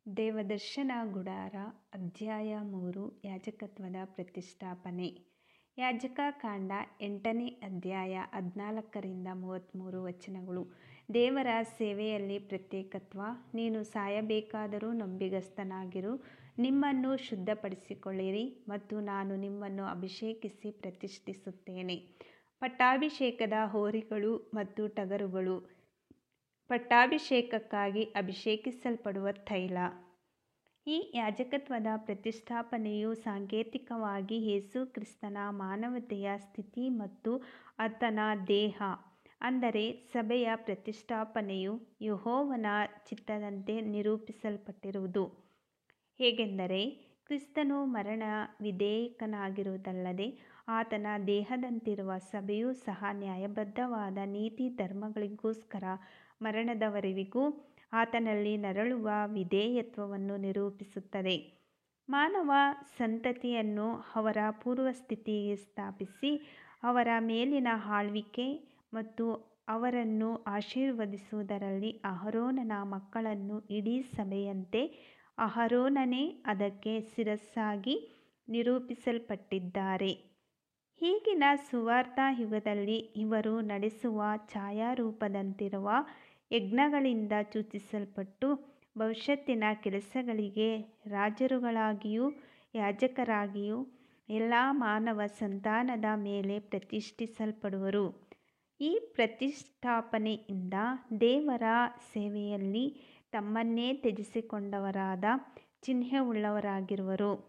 ದೇವದರ್ಶನ ಗುಡಾರ ಅಧ್ಯಾಯ ಮೂರು ಯಾಜಕತ್ವದ ಪ್ರತಿಷ್ಠಾಪನೆ ಯಾಜಕ ಕಾಂಡ ಎಂಟನೇ ಅಧ್ಯಾಯ ಹದಿನಾಲ್ಕರಿಂದ ಮೂವತ್ತ್ಮೂರು ವಚನಗಳು ದೇವರ ಸೇವೆಯಲ್ಲಿ ಪ್ರತ್ಯೇಕತ್ವ ನೀನು ಸಾಯಬೇಕಾದರೂ ನಂಬಿಗಸ್ತನಾಗಿರು ನಿಮ್ಮನ್ನು ಶುದ್ಧಪಡಿಸಿಕೊಳ್ಳಿರಿ ಮತ್ತು ನಾನು ನಿಮ್ಮನ್ನು ಅಭಿಷೇಕಿಸಿ ಪ್ರತಿಷ್ಠಿಸುತ್ತೇನೆ ಪಟ್ಟಾಭಿಷೇಕದ ಹೋರಿಗಳು ಮತ್ತು ಟಗರುಗಳು ಪಟ್ಟಾಭಿಷೇಕಕ್ಕಾಗಿ ಅಭಿಷೇಕಿಸಲ್ಪಡುವ ತೈಲ ಈ ಯಾಜಕತ್ವದ ಪ್ರತಿಷ್ಠಾಪನೆಯು ಸಾಂಕೇತಿಕವಾಗಿ ಯೇಸು ಕ್ರಿಸ್ತನ ಮಾನವತೆಯ ಸ್ಥಿತಿ ಮತ್ತು ಆತನ ದೇಹ ಅಂದರೆ ಸಭೆಯ ಪ್ರತಿಷ್ಠಾಪನೆಯು ಯೆಹೋವನ ಚಿತ್ತದಂತೆ ನಿರೂಪಿಸಲ್ಪಟ್ಟಿರುವುದು ಹೇಗೆಂದರೆ ಕ್ರಿಸ್ತನು ಮರಣ ವಿಧೇಯಕನಾಗಿರುವುದಲ್ಲದೆ ಆತನ ದೇಹದಂತಿರುವ ಸಭೆಯೂ ಸಹ ನ್ಯಾಯಬದ್ಧವಾದ ನೀತಿ ಧರ್ಮಗಳಿಗೋಸ್ಕರ ಮರಣದವರೆವಿಗೂ ಆತನಲ್ಲಿ ನರಳುವ ವಿಧೇಯತ್ವವನ್ನು ನಿರೂಪಿಸುತ್ತದೆ ಮಾನವ ಸಂತತಿಯನ್ನು ಅವರ ಪೂರ್ವಸ್ಥಿತಿಗೆ ಸ್ಥಾಪಿಸಿ ಅವರ ಮೇಲಿನ ಆಳ್ವಿಕೆ ಮತ್ತು ಅವರನ್ನು ಆಶೀರ್ವದಿಸುವುದರಲ್ಲಿ ಅಹರೋನನ ಮಕ್ಕಳನ್ನು ಇಡೀ ಸಭೆಯಂತೆ ಅಹರೋನನೇ ಅದಕ್ಕೆ ಶಿರಸ್ಸಾಗಿ ನಿರೂಪಿಸಲ್ಪಟ್ಟಿದ್ದಾರೆ ಈಗಿನ ಸುವಾರ್ಥ ಯುಗದಲ್ಲಿ ಇವರು ನಡೆಸುವ ಛಾಯಾರೂಪದಂತಿರುವ ಯಜ್ಞಗಳಿಂದ ಸೂಚಿಸಲ್ಪಟ್ಟು ಭವಿಷ್ಯತ್ತಿನ ಕೆಲಸಗಳಿಗೆ ರಾಜರುಗಳಾಗಿಯೂ ಯಾಜಕರಾಗಿಯೂ ಎಲ್ಲ ಮಾನವ ಸಂತಾನದ ಮೇಲೆ ಪ್ರತಿಷ್ಠಿಸಲ್ಪಡುವರು ಈ ಪ್ರತಿಷ್ಠಾಪನೆಯಿಂದ ದೇವರ ಸೇವೆಯಲ್ಲಿ ತಮ್ಮನ್ನೇ ತ್ಯಜಿಸಿಕೊಂಡವರಾದ ಚಿಹ್ನೆಯುಳ್ಳವರಾಗಿರುವರು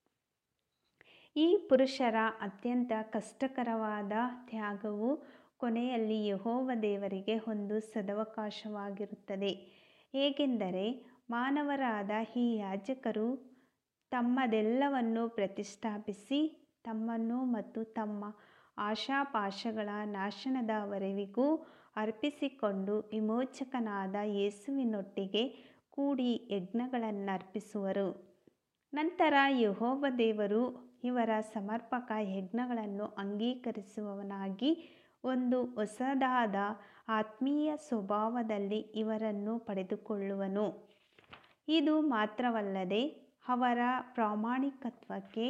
ಈ ಪುರುಷರ ಅತ್ಯಂತ ಕಷ್ಟಕರವಾದ ತ್ಯಾಗವು ಕೊನೆಯಲ್ಲಿ ಯೆಹೋವ ದೇವರಿಗೆ ಒಂದು ಸದವಕಾಶವಾಗಿರುತ್ತದೆ ಹೇಗೆಂದರೆ ಮಾನವರಾದ ಈ ಯಾಜಕರು ತಮ್ಮದೆಲ್ಲವನ್ನೂ ಪ್ರತಿಷ್ಠಾಪಿಸಿ ತಮ್ಮನ್ನು ಮತ್ತು ತಮ್ಮ ಆಶಾಪಾಶಗಳ ನಾಶನದವರೆವಿಗೂ ಅರ್ಪಿಸಿಕೊಂಡು ವಿಮೋಚಕನಾದ ಯೇಸುವಿನೊಟ್ಟಿಗೆ ಕೂಡಿ ಯಜ್ಞಗಳನ್ನರ್ಪಿಸುವರು ನಂತರ ಯೆಹೋವ ದೇವರು ಇವರ ಸಮರ್ಪಕ ಯಜ್ಞಗಳನ್ನು ಅಂಗೀಕರಿಸುವವನಾಗಿ ಒಂದು ಹೊಸದಾದ ಆತ್ಮೀಯ ಸ್ವಭಾವದಲ್ಲಿ ಇವರನ್ನು ಪಡೆದುಕೊಳ್ಳುವನು ಇದು ಮಾತ್ರವಲ್ಲದೆ ಅವರ ಪ್ರಾಮಾಣಿಕತ್ವಕ್ಕೆ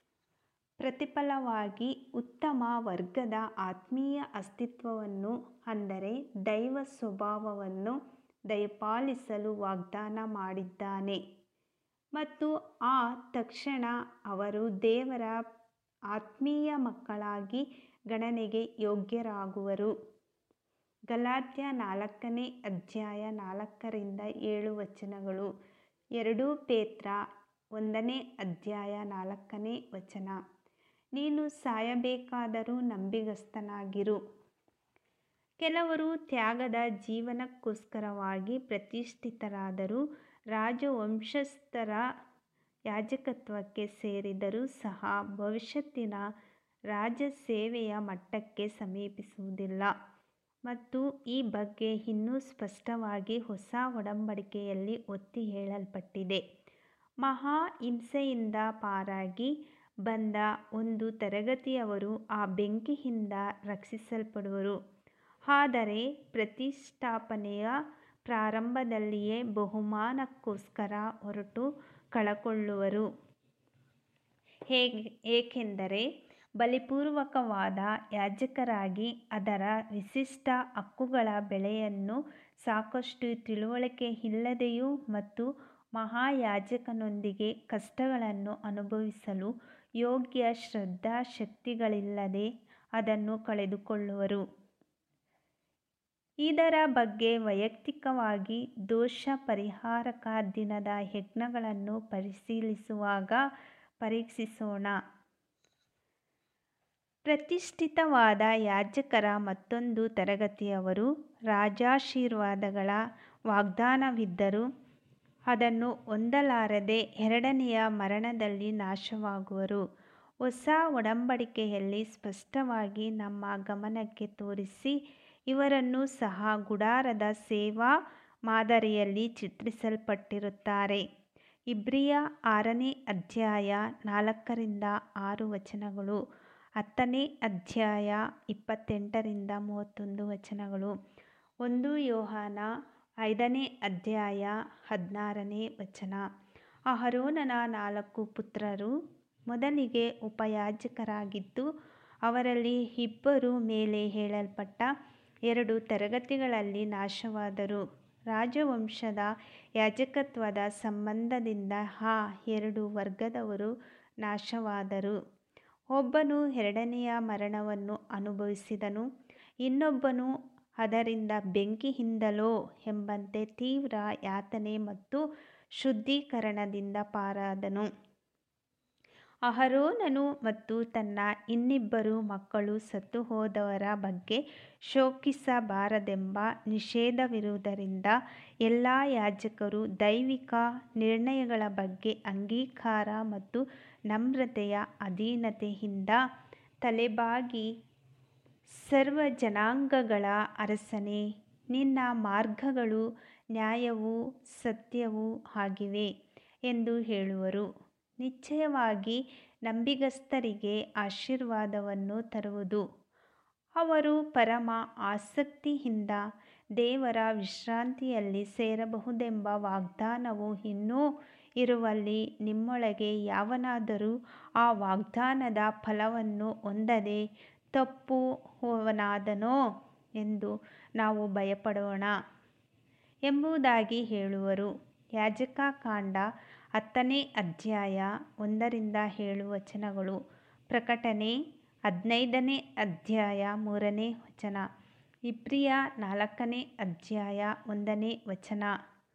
ಪ್ರತಿಫಲವಾಗಿ ಉತ್ತಮ ವರ್ಗದ ಆತ್ಮೀಯ ಅಸ್ತಿತ್ವವನ್ನು ಅಂದರೆ ದೈವ ಸ್ವಭಾವವನ್ನು ದಯಪಾಲಿಸಲು ವಾಗ್ದಾನ ಮಾಡಿದ್ದಾನೆ ಮತ್ತು ಆ ತಕ್ಷಣ ಅವರು ದೇವರ ಆತ್ಮೀಯ ಮಕ್ಕಳಾಗಿ ಗಣನೆಗೆ ಯೋಗ್ಯರಾಗುವರು ಗಲಾತ್ಯ ನಾಲ್ಕನೇ ಅಧ್ಯಾಯ ನಾಲ್ಕರಿಂದ ಏಳು ವಚನಗಳು ಎರಡು ಪೇತ್ರ ಒಂದನೇ ಅಧ್ಯಾಯ ನಾಲ್ಕನೇ ವಚನ ನೀನು ಸಾಯಬೇಕಾದರೂ ನಂಬಿಗಸ್ತನಾಗಿರು ಕೆಲವರು ತ್ಯಾಗದ ಜೀವನಕ್ಕೋಸ್ಕರವಾಗಿ ಪ್ರತಿಷ್ಠಿತರಾದರೂ ರಾಜವಂಶಸ್ಥರ ಯಾಜಕತ್ವಕ್ಕೆ ಸೇರಿದರೂ ಸಹ ಭವಿಷ್ಯತ್ತಿನ ರಾಜಸೇವೆಯ ಮಟ್ಟಕ್ಕೆ ಸಮೀಪಿಸುವುದಿಲ್ಲ ಮತ್ತು ಈ ಬಗ್ಗೆ ಇನ್ನೂ ಸ್ಪಷ್ಟವಾಗಿ ಹೊಸ ಒಡಂಬಡಿಕೆಯಲ್ಲಿ ಒತ್ತಿ ಹೇಳಲ್ಪಟ್ಟಿದೆ ಮಹಾ ಹಿಂಸೆಯಿಂದ ಪಾರಾಗಿ ಬಂದ ಒಂದು ತರಗತಿಯವರು ಆ ಬೆಂಕಿಯಿಂದ ರಕ್ಷಿಸಲ್ಪಡುವರು ಆದರೆ ಪ್ರತಿಷ್ಠಾಪನೆಯ ಪ್ರಾರಂಭದಲ್ಲಿಯೇ ಬಹುಮಾನಕ್ಕೋಸ್ಕರ ಹೊರಟು ಕಳಕೊಳ್ಳುವರು ಹೇಗೆ ಏಕೆಂದರೆ ಬಲಿಪೂರ್ವಕವಾದ ಯಾಜಕರಾಗಿ ಅದರ ವಿಶಿಷ್ಟ ಹಕ್ಕುಗಳ ಬೆಲೆಯನ್ನು ಸಾಕಷ್ಟು ತಿಳುವಳಿಕೆ ಇಲ್ಲದೆಯೂ ಮತ್ತು ಮಹಾಯಾಜಕನೊಂದಿಗೆ ಕಷ್ಟಗಳನ್ನು ಅನುಭವಿಸಲು ಯೋಗ್ಯ ಶ್ರದ್ಧಾಶಕ್ತಿಗಳಿಲ್ಲದೆ ಅದನ್ನು ಕಳೆದುಕೊಳ್ಳುವರು ಇದರ ಬಗ್ಗೆ ವೈಯಕ್ತಿಕವಾಗಿ ದೋಷ ಪರಿಹಾರಕ ದಿನದ ಯಜ್ಞಗಳನ್ನು ಪರಿಶೀಲಿಸುವಾಗ ಪರೀಕ್ಷಿಸೋಣ ಪ್ರತಿಷ್ಠಿತವಾದ ಯಾಜಕರ ಮತ್ತೊಂದು ತರಗತಿಯವರು ರಾಜಾಶೀರ್ವಾದಗಳ ವಾಗ್ದಾನವಿದ್ದರೂ ಅದನ್ನು ಹೊಂದಲಾರದೆ ಎರಡನೆಯ ಮರಣದಲ್ಲಿ ನಾಶವಾಗುವರು ಹೊಸ ಒಡಂಬಡಿಕೆಯಲ್ಲಿ ಸ್ಪಷ್ಟವಾಗಿ ನಮ್ಮ ಗಮನಕ್ಕೆ ತೋರಿಸಿ ಇವರನ್ನು ಸಹ ಗುಡಾರದ ಸೇವಾ ಮಾದರಿಯಲ್ಲಿ ಚಿತ್ರಿಸಲ್ಪಟ್ಟಿರುತ್ತಾರೆ ಇಬ್ರಿಯ ಆರನೇ ಅಧ್ಯಾಯ ನಾಲ್ಕರಿಂದ ಆರು ವಚನಗಳು ಹತ್ತನೇ ಅಧ್ಯಾಯ ಇಪ್ಪತ್ತೆಂಟರಿಂದ ಮೂವತ್ತೊಂದು ವಚನಗಳು ಒಂದು ಯೋಹಾನ ಐದನೇ ಅಧ್ಯಾಯ ಹದಿನಾರನೇ ವಚನ ಅಹರೋನನ ನಾಲ್ಕು ಪುತ್ರರು ಮೊದಲಿಗೆ ಉಪಯಾಜಕರಾಗಿದ್ದು ಅವರಲ್ಲಿ ಇಬ್ಬರು ಮೇಲೆ ಹೇಳಲ್ಪಟ್ಟ ಎರಡು ತರಗತಿಗಳಲ್ಲಿ ನಾಶವಾದರು ರಾಜವಂಶದ ಯಾಜಕತ್ವದ ಸಂಬಂಧದಿಂದ ಆ ಎರಡು ವರ್ಗದವರು ನಾಶವಾದರು ಒಬ್ಬನು ಎರಡನೆಯ ಮರಣವನ್ನು ಅನುಭವಿಸಿದನು ಇನ್ನೊಬ್ಬನು ಅದರಿಂದ ಬೆಂಕಿಯಿಂದಲೋ ಎಂಬಂತೆ ತೀವ್ರ ಯಾತನೆ ಮತ್ತು ಶುದ್ಧೀಕರಣದಿಂದ ಪಾರಾದನು ಅಹರೋನನು ಮತ್ತು ತನ್ನ ಇನ್ನಿಬ್ಬರು ಮಕ್ಕಳು ಸತ್ತುಹೋದವರ ಬಗ್ಗೆ ಶೋಕಿಸಬಾರದೆಂಬ ನಿಷೇಧವಿರುವುದರಿಂದ ಎಲ್ಲ ಯಾಜಕರು ದೈವಿಕ ನಿರ್ಣಯಗಳ ಬಗ್ಗೆ ಅಂಗೀಕಾರ ಮತ್ತು ನಮ್ರತೆಯ ಅಧೀನತೆಯಿಂದ ತಲೆಬಾಗಿ ಸರ್ವಜನಾಂಗಗಳ ಅರಸನೇ ನಿನ್ನ ಮಾರ್ಗಗಳು ನ್ಯಾಯವೂ ಸತ್ಯವೂ ಆಗಿವೆ ಎಂದು ಹೇಳುವರು ನಿಶ್ಚಯವಾಗಿ ನಂಬಿಗಸ್ತರಿಗೆ ಆಶೀರ್ವಾದವನ್ನು ತರುವುದು ಅವರು ಪರಮ ಆಸಕ್ತಿಯಿಂದ ದೇವರ ವಿಶ್ರಾಂತಿಯಲ್ಲಿ ಸೇರಬಹುದೆಂಬ ವಾಗ್ದಾನವು ಇನ್ನೂ ಇರುವಲ್ಲಿ ನಿಮ್ಮೊಳಗೆ ಯಾವನಾದರೂ ಆ ವಾಗ್ದಾನದ ಫಲವನ್ನು ಹೊಂದದೆ ತಪ್ಪುವವನಾದನೋ ಎಂದು ನಾವು ಭಯಪಡೋಣ ಎಂಬುದಾಗಿ ಹೇಳುವರು ಯಾಜಕಕಾಂಡ ಹತ್ತನೇ ಅಧ್ಯಾಯ ಒಂದರಿಂದ ಏಳು ವಚನಗಳು ಪ್ರಕಟಣೆ ಹದಿನೈದನೇ ಅಧ್ಯಾಯ ಮೂರನೇ ವಚನ ಇಬ್ರಿಯ ನಾಲ್ಕನೇ ಅಧ್ಯಾಯ ಒಂದನೇ ವಚನ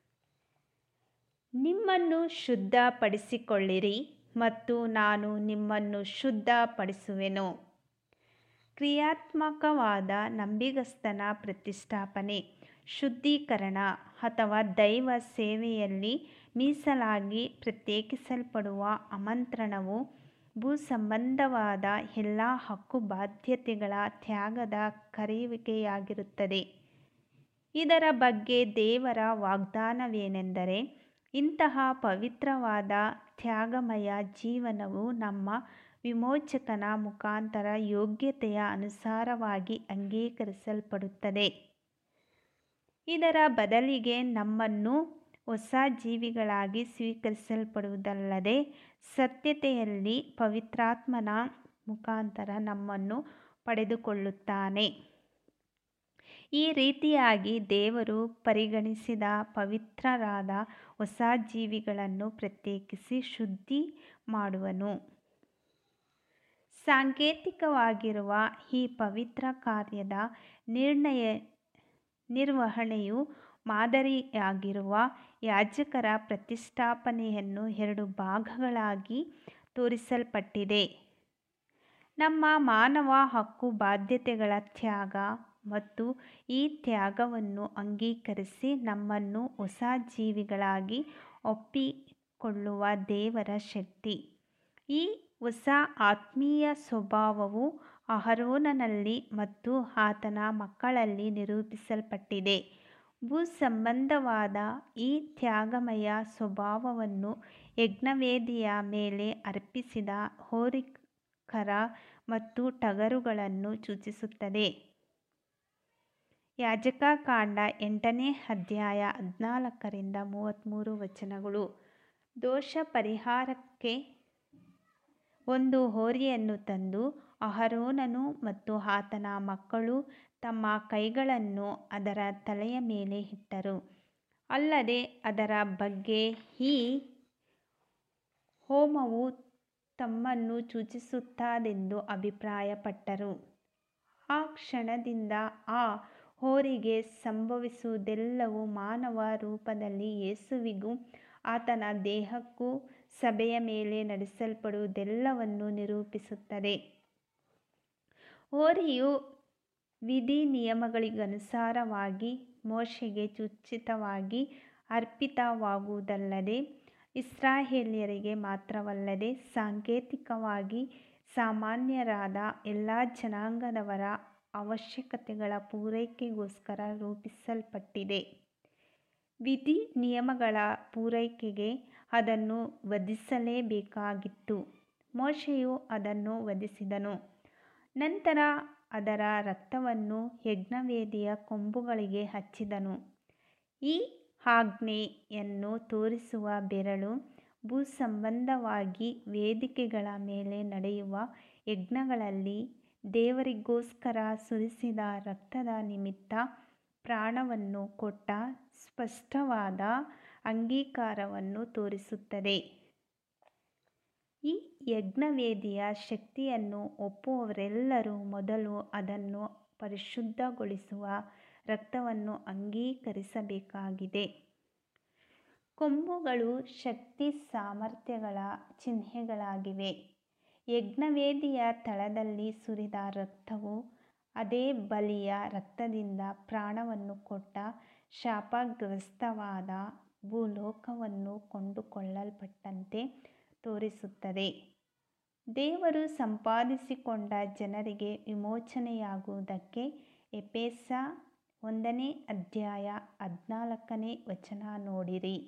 ನಿಮ್ಮನ್ನು ಶುದ್ಧಪಡಿಸಿಕೊಳ್ಳಿರಿ ಮತ್ತು ನಾನು ನಿಮ್ಮನ್ನು ಶುದ್ಧಪಡಿಸುವೆನು ಕ್ರಿಯಾತ್ಮಕವಾದ ನಂಬಿಗಸ್ತನ ಪ್ರತಿಷ್ಠಾಪನೆ ಶುದ್ಧೀಕರಣ ಅಥವಾ ದೈವ ಸೇವೆಯಲ್ಲಿ ಮೀಸಲಾಗಿ ಪ್ರತ್ಯೇಕಿಸಲ್ಪಡುವ ಆಮಂತ್ರಣವು ಭೂಸಂಬಂಧವಾದ ಎಲ್ಲ ಹಕ್ಕು ಬಾಧ್ಯತೆಗಳ ತ್ಯಾಗದ ಕರೆಯುವಿಕೆಯಾಗಿರುತ್ತದೆ ಇದರ ಬಗ್ಗೆ ದೇವರ ವಾಗ್ದಾನವೇನೆಂದರೆ ಇಂತಹ ಪವಿತ್ರವಾದ ತ್ಯಾಗಮಯ ಜೀವನವು ನಮ್ಮ ವಿಮೋಚಕನ ಮುಖಾಂತರ ಯೋಗ್ಯತೆಯ ಅನುಸಾರವಾಗಿ ಅಂಗೀಕರಿಸಲ್ಪಡುತ್ತದೆ ಇದರ ಬದಲಿಗೆ ನಮ್ಮನ್ನು ಹೊಸ ಜೀವಿಗಳಾಗಿ ಸ್ವೀಕರಿಸಲ್ಪಡುವುದಲ್ಲದೆ ಸತ್ಯತೆಯಲ್ಲಿ ಪವಿತ್ರಾತ್ಮನ ಮುಖಾಂತರ ನಮ್ಮನ್ನು ಪಡೆದುಕೊಳ್ಳುತ್ತಾನೆ ಈ ರೀತಿಯಾಗಿ ದೇವರು ಪರಿಗಣಿಸಿದ ಪವಿತ್ರರಾದ ಹೊಸ ಜೀವಿಗಳನ್ನು ಪ್ರತ್ಯೇಕಿಸಿ ಶುದ್ಧಿ ಮಾಡುವನು ಸಾಂಕೇತಿಕವಾಗಿರುವ ಈ ಪವಿತ್ರ ಕಾರ್ಯದ ನಿರ್ಣಯ ನಿರ್ವಹಣೆಯು ಮಾದರಿಯಾಗಿರುವ ಯಾಜಕರ ಪ್ರತಿಷ್ಠಾಪನೆಯನ್ನು ಎರಡು ಭಾಗಗಳಾಗಿ ತೋರಿಸಲ್ಪಟ್ಟಿದೆ ನಮ್ಮ ಮಾನವ ಹಕ್ಕು ಬಾಧ್ಯತೆಗಳ ತ್ಯಾಗ ಮತ್ತು ಈ ತ್ಯಾಗವನ್ನು ಅಂಗೀಕರಿಸಿ ನಮ್ಮನ್ನು ಹೊಸ ಜೀವಿಗಳಾಗಿ ಒಪ್ಪಿಕೊಳ್ಳುವ ದೇವರ ಶಕ್ತಿ ಈ ಹೊಸ ಆತ್ಮೀಯ ಸ್ವಭಾವವು ಅಹರೋನನಲ್ಲಿ ಮತ್ತು ಆತನ ಮಕ್ಕಳಲ್ಲಿ ನಿರೂಪಿಸಲ್ಪಟ್ಟಿದೆ ಭೂಸಂಬಂಧವಾದ ಈ ತ್ಯಾಗಮಯ ಸ್ವಭಾವವನ್ನು ಯಜ್ಞವೇದಿಯ ಮೇಲೆ ಅರ್ಪಿಸಿದ ಹೋರಿಕರ ಮತ್ತು ಟಗರುಗಳನ್ನು ಸೂಚಿಸುತ್ತದೆ ಯಾಜಕಕಾಂಡ ಎಂಟನೇ ಅಧ್ಯಾಯ ಹದಿನಾಲ್ಕರಿಂದ ಮೂವತ್ತ್ಮೂರು ವಚನಗಳು ದೋಷ ಪರಿಹಾರಕ್ಕೆ ಒಂದು ಹೋರಿಯನ್ನು ತಂದು ಅಹರೋನನು ಮತ್ತು ಆತನ ಮಕ್ಕಳು ತಮ್ಮ ಕೈಗಳನ್ನು ಅದರ ತಲೆಯ ಮೇಲೆ ಇಟ್ಟರು ಅಲ್ಲದೆ ಅದರ ಬಗ್ಗೆ ಈ ಹೋಮವು ತಮ್ಮನ್ನು ಸೂಚಿಸುತ್ತದೆಂದು ಅಭಿಪ್ರಾಯಪಟ್ಟರು ಆ ಕ್ಷಣದಿಂದ ಆ ಹೋರಿಗೆ ಸಂಭವಿಸುವುದೆಲ್ಲವೂ ಮಾನವ ರೂಪದಲ್ಲಿ ಯೇಸುವಿಗೂ ಆತನ ದೇಹಕ್ಕೂ ಸಭೆಯ ಮೇಲೆ ನಡೆಸಲ್ಪಡುವುದೆಲ್ಲವನ್ನೂ ನಿರೂಪಿಸುತ್ತದೆ ಹೋರಿಯು ವಿಧಿ ನಿಯಮಗಳಿಗನುಸಾರವಾಗಿ ಮೋಶೆಗೆ ಸೂಚಿತವಾಗಿ ಅರ್ಪಿತವಾಗುವುದಲ್ಲದೆ ಇಸ್ರಾಯೇಲ್ಯರಿಗೆ ಮಾತ್ರವಲ್ಲದೆ ಸಾಂಕೇತಿಕವಾಗಿ ಸಾಮಾನ್ಯರಾದ ಎಲ್ಲ ಜನಾಂಗದವರ ಅವಶ್ಯಕತೆಗಳ ಪೂರೈಕೆಗೋಸ್ಕರ ರೂಪಿಸಲ್ಪಟ್ಟಿದೆ ವಿಧಿ ನಿಯಮಗಳ ಪೂರೈಕೆಗೆ ಅದನ್ನು ವಧಿಸಲೇಬೇಕಾಗಿತ್ತು ಮೋಶೆಯು ಅದನ್ನು ವಧಿಸಿದನು ನಂತರ ಅದರ ರಕ್ತವನ್ನು ಯಜ್ಞವೇದಿಯ ಕೊಂಬುಗಳಿಗೆ ಹಚ್ಚಿದನು ಈ ಆಜ್ಞೆಯನ್ನು ತೋರಿಸುವ ಬೆರಳು ಭೂಸಂಬಂಧವಾಗಿ ವೇದಿಕೆಗಳ ಮೇಲೆ ನಡೆಯುವ ಯಜ್ಞಗಳಲ್ಲಿ ದೇವರಿಗೋಸ್ಕರ ಸುರಿಸಿದ ರಕ್ತದ ನಿಮಿತ್ತ ಪ್ರಾಣವನ್ನು ಕೊಟ್ಟ ಸ್ಪಷ್ಟವಾದ ಅಂಗೀಕಾರವನ್ನು ತೋರಿಸುತ್ತದೆ ಈ ಯಜ್ಞವೇದಿಯ ಶಕ್ತಿಯನ್ನು ಒಪ್ಪುವವರೆಲ್ಲರೂ ಮೊದಲು ಅದನ್ನು ಪರಿಶುದ್ಧಗೊಳಿಸುವ ರಕ್ತವನ್ನು ಅಂಗೀಕರಿಸಬೇಕಾಗಿದೆ ಕೊಂಬುಗಳು ಶಕ್ತಿ ಸಾಮರ್ಥ್ಯಗಳ ಚಿಹ್ನೆಗಳಾಗಿವೆ ಯಜ್ಞವೇದಿಯ ತಳದಲ್ಲಿ ಸುರಿದ ರಕ್ತವು ಅದೇ ಬಲಿಯ ರಕ್ತದಿಂದ ಪ್ರಾಣವನ್ನು ಕೊಟ್ಟ ಶಾಪಗ್ರಸ್ತವಾದ ಭೂಲೋಕವನ್ನು ಕೊಂಡುಕೊಳ್ಳಲ್ಪಟ್ಟಂತೆ ತೋರಿಸುತ್ತದೆ ದೇವರು ಸಂಪಾದಿಸಿಕೊಂಡ ಜನರಿಗೆ ವಿಮೋಚನೆಯಾಗುವುದಕ್ಕೆ ಎಫೆಸ ಒಂದನೇ ಅಧ್ಯಾಯ ಹದಿನಾಲ್ಕನೇ ವಚನ ನೋಡಿರಿ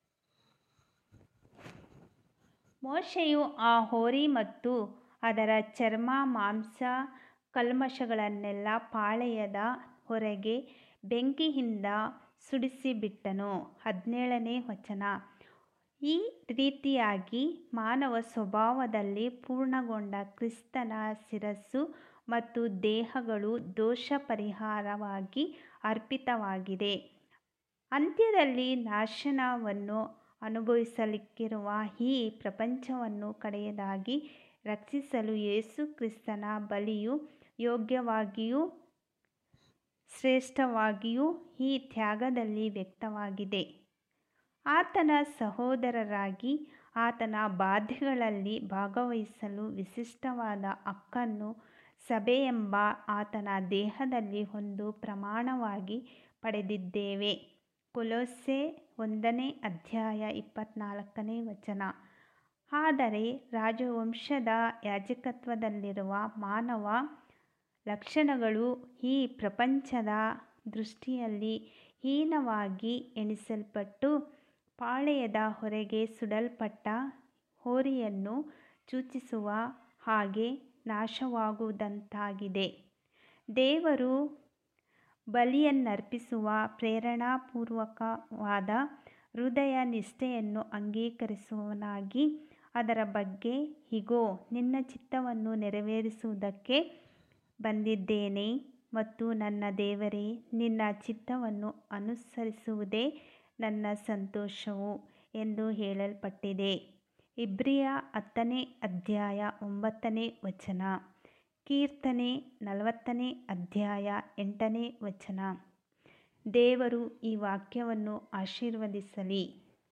ಮೋಶೆಯು ಆ ಹೋರಿ ಮತ್ತು ಅದರ ಚರ್ಮ ಮಾಂಸ ಕಲ್ಮಶಗಳನ್ನೆಲ್ಲ ಪಾಳೆಯದ ಹೊರಗೆ ಬೆಂಕಿಯಿಂದ ಸುಡಿಸಿಬಿಟ್ಟನು ಹದಿನೇಳನೇ ವಚನ ಈ ರೀತಿಯಾಗಿ ಮಾನವ ಸ್ವಭಾವದಲ್ಲಿ ಪೂರ್ಣಗೊಂಡ ಕ್ರಿಸ್ತನ ಶಿರಸ್ಸು ಮತ್ತು ದೇಹಗಳು ದೋಷ ಪರಿಹಾರವಾಗಿ ಅರ್ಪಿತವಾಗಿದೆ ಅಂತ್ಯದಲ್ಲಿ ನಾಶನವನ್ನು ಅನುಭವಿಸಲಿಕ್ಕಿರುವ ಈ ಪ್ರಪಂಚವನ್ನು ಕಡೆಯದಾಗಿ ರಕ್ಷಿಸಲು ಯೇಸು ಕ್ರಿಸ್ತನ ಬಲಿಯು ಯೋಗ್ಯವಾಗಿಯೂ ಶ್ರೇಷ್ಠವಾಗಿಯೂ ಈ ತ್ಯಾಗದಲ್ಲಿ ವ್ಯಕ್ತವಾಗಿದೆ ಆತನ ಸಹೋದರರಾಗಿ ಆತನ ಬಾಧೆಗಳಲ್ಲಿ ಭಾಗವಹಿಸಲು ವಿಶಿಷ್ಟವಾದ ಹಕ್ಕನ್ನು ಸಭೆಯೆಂಬ ಆತನ ದೇಹದಲ್ಲಿ ಒಂದು ಪ್ರಮಾಣವಾಗಿ ಪಡೆದಿದ್ದೇವೆ ಕೊಲೊಸ್ಸೆ ಒಂದನೇ ಅಧ್ಯಾಯ ಇಪ್ಪತ್ನಾಲ್ಕನೇ ವಚನ ಆದರೆ ರಾಜವಂಶದ ಯಾಜಕತ್ವದಲ್ಲಿರುವ ಮಾನವ ಲಕ್ಷಣಗಳು ಈ ಪ್ರಪಂಚದ ದೃಷ್ಟಿಯಲ್ಲಿ ಹೀನವಾಗಿ ಎಣಿಸಲ್ಪಟ್ಟು ಪಾಳೆಯದ ಹೊರಗೆ ಸುಡಲ್ಪಟ್ಟ ಹೋರಿಯನ್ನು ಸೂಚಿಸುವ ಹಾಗೆ ನಾಶವಾಗುವುದಂತಾಗಿದೆ ದೇವರು ಬಲಿಯನ್ನರ್ಪಿಸುವ ಪ್ರೇರಣಾಪೂರ್ವಕವಾದ ಹೃದಯ ನಿಷ್ಠೆಯನ್ನು ಅಂಗೀಕರಿಸುವವನಾಗಿ ಅದರ ಬಗ್ಗೆ ಇಗೋ ನಿನ್ನ ಚಿತ್ತವನ್ನು ನೆರವೇರಿಸುವುದಕ್ಕೆ ಬಂದಿದ್ದೇನೆ ಮತ್ತು ನನ್ನ ದೇವರೇ ನಿನ್ನ ಚಿತ್ತವನ್ನು ಅನುಸರಿಸುವುದೇ ನನ್ನ ಸಂತೋಷವು ಎಂದು ಹೇಳಲ್ಪಟ್ಟಿದೆ ಇಬ್ರಿಯ ಹತ್ತನೇ ಅಧ್ಯಾಯ ಒಂಬತ್ತನೇ ವಚನ ಕೀರ್ತನೆ ನಲವತ್ತನೇ ಅಧ್ಯಾಯ ಎಂಟನೇ ವಚನ ದೇವರು ಈ ವಾಕ್ಯವನ್ನು ಆಶೀರ್ವದಿಸಲಿ